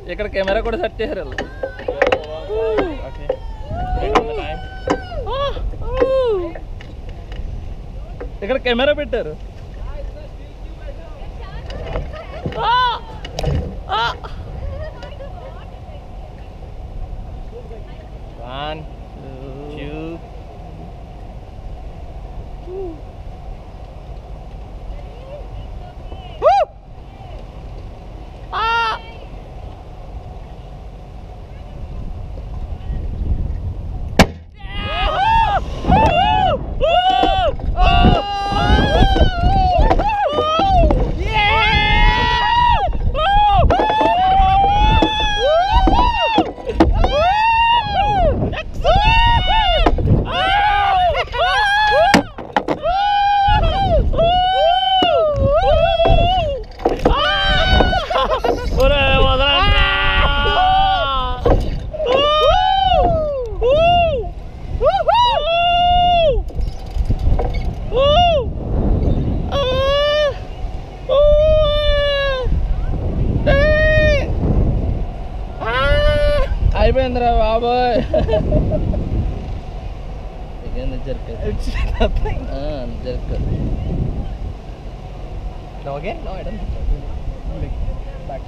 ఇక్కడ కెమెరా కూడా సెట్ చేశారు వాళ్ళు Okay. Wait on the time. ఇక్కడ కెమెరా పెట్టారు One, two. ఒరే వదలండి. అయిపోయిందిరా బాబోయ్ ఇదేంది jerk It's nothing. Jerk No, again? No, I don't think so. Like, back.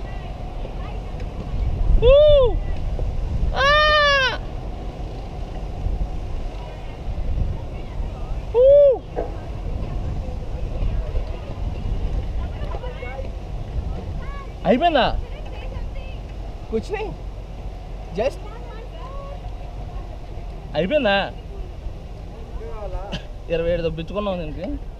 అయిపోయిందా कुछ नहीं जस्ट అయిపోయిందా ఇరవై ఏడు దొబ్బించుకున్నావు దీనికి